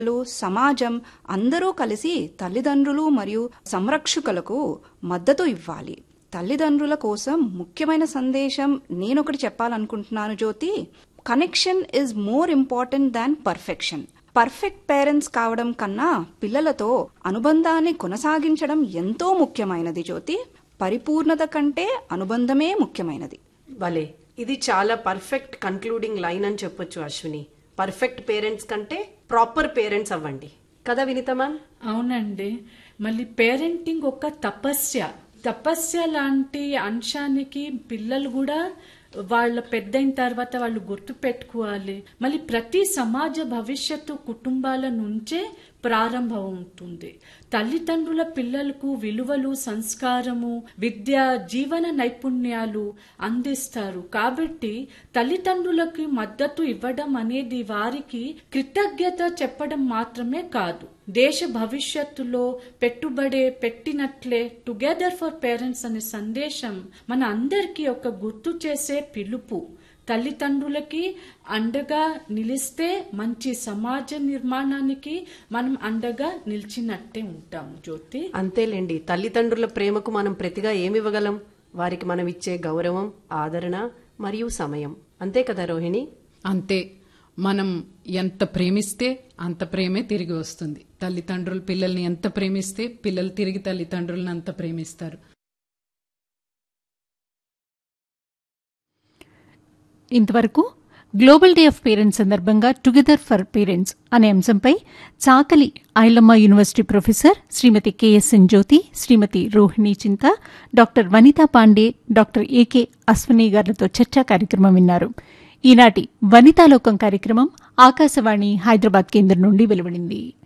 లు, సమాజం అందరూ కలిసి తల్లిదండ్రులు మరియు సంరక్షకులకు మద్దతు ఇవ్వాలి తల్లిదండ్రుల కోసం ముఖ్యమైన సందేశం నేనొకటి చెప్పాలనుకుంటున్నాను Jyothi connection is more important than perfection perfect parents కావడం కన్నా పిల్లలతో అనుబంధాన్ని కొనసాగించడం ఎంతో ముఖ్యమైనది జ్యోతి పరిపూర్ణత కంటే అనుబంధమే ముఖ్యమైనది భలే ఇది చాలా పర్ఫెక్ట్ కన్క్లూడింగ్ లైన్ అని చెప్పొచ్చు అశ్విని పర్ఫెక్ట్ పేరెంట్స్ కంటే ప్రాపర్ పేరెంట్స్ అవ్వండి కదా వినిత మ్యామ్ అవునండి మళ్ళీ పేరెంటింగ్ ఒక తపస్య తపస్య లాంటి అంశానికి పిల్లలు కూడా వాళ్ళ పెద్దయిన తర్వాత వాళ్ళు గుర్తు పెట్టుకోవాలి మళ్ళీ ప్రతి సమాజ భవిష్యత్తు కుటుంబాల నుంచే ప్రారంభం అవుతుంది తల్లిదండ్రుల పిల్లలకు విలువలు సంస్కారము విద్య జీవన నైపుణ్యాలు అందిస్తారు కాబట్టి తల్లిదండ్రులకి మద్దతు ఇవ్వడం అనేది వారికి కృతజ్ఞత చెప్పడం మాత్రమే కాదు దేశ భవిష్యత్తులో పెట్టుబడే పెట్టినట్లే టుగెదర్ ఫర్ పేరెంట్స్ అనే సందేశం మన అందరికీ ఒక గుర్తు చేసే పిలుపు తల్లిదండ్రులకి అండగా నిలిస్తే మంచి సమాజ నిర్మాణానికి మనం అండగా నిలిచినట్టే ఉంటాం జ్యోతి అంతేలేండి తల్లిదండ్రుల ప్రేమకు మనం ప్రతిగా ఏమివ్వగలం వారికి మనం ఇచ్చే గౌరవం ఆదరణ మరియు సమయం అంతే కదా రోహిణి అంతే మనం ఎంత ప్రేమిస్తే అంత ప్రేమే తిరిగి వస్తుంది తల్లిదండ్రులు పిల్లల్ని ఎంత ప్రేమిస్తే పిల్లలు తిరిగి తల్లిదండ్రులను అంత ప్రేమిస్తారు ఇంతవరకు గ్లోబల్ డే ఆఫ్ పేరెంట్స్ సందర్భంగా టుగెదర్ ఫర్ పేరెంట్స్ అనే అంశంపై Chakali Ailamma university professor Shrimati KSN Jyothi Shrimati Rohini Chinta doctor Vanitha Pandey doctor AK Ashwani గారులతో చర్చా కార్యక్రమం విన్నారు ఈనాటి వనితాలోకం కార్యక్రమం ఆకాశవాణి హైదరాబాద్ కేంద్రం నుండి వెలువడింది